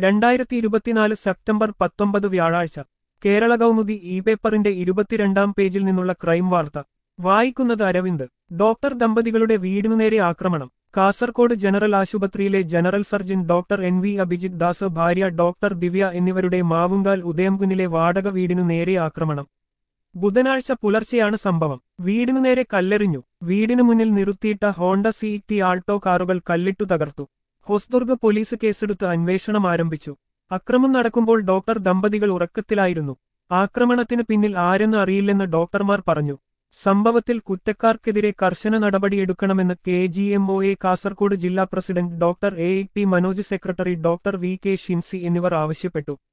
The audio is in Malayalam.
രണ്ടായിരത്തി ഇരുപത്തിനാല് സെപ്റ്റംബർ പത്തൊമ്പത് വ്യാഴാഴ്ച കേരള കൗമുദി ഇ പേപ്പറിന്റെ ഇരുപത്തിരണ്ടാം പേജിൽ നിന്നുള്ള ക്രൈം വാർത്ത വായിക്കുന്നത് അരവിന്ദ് ഡോക്ടർ ദമ്പതികളുടെ വീടിനു നേരെ ആക്രമണം കാസർകോട് ജനറൽ ആശുപത്രിയിലെ general surgeon doctor N V Abhijith Das ഭാര്യ ഡോക്ടർ ദിവ്യ എന്നിവരുടെ മാവുങ്കാൽ ഉദയംകുന്നിലെ വാടക വീടിനു നേരെ ആക്രമണം ബുധനാഴ്ച പുലർച്ചെയാണ് സംഭവം വീടിനു നേരെ കല്ലെറിഞ്ഞു വീടിനു മുന്നിൽ നിർത്തിയിട്ട ഹോണ്ട സി ടി ആൾട്ടോ കാറുകൾ കല്ലിട്ടു തകർത്തു ഹൊസ്ദുർഗ് പോലീസ് കേസെടുത്ത് അന്വേഷണം ആരംഭിച്ചു അക്രമം നടക്കുമ്പോൾ ഡോക്ടർ ദമ്പതികൾ ഉറക്കത്തിലായിരുന്നു ആക്രമണത്തിന് പിന്നിൽ ആരെന്ന് അറിയില്ലെന്ന് ഡോക്ടർമാർ പറഞ്ഞു സംഭവത്തിൽ കുറ്റക്കാർക്കെതിരെ കർശന നടപടിയെടുക്കണമെന്ന് K G M O A Kasaragod ജില്ലാ president doctor A T Manoj secretary doctor V K Shincy എന്നിവർ ആവശ്യപ്പെട്ടു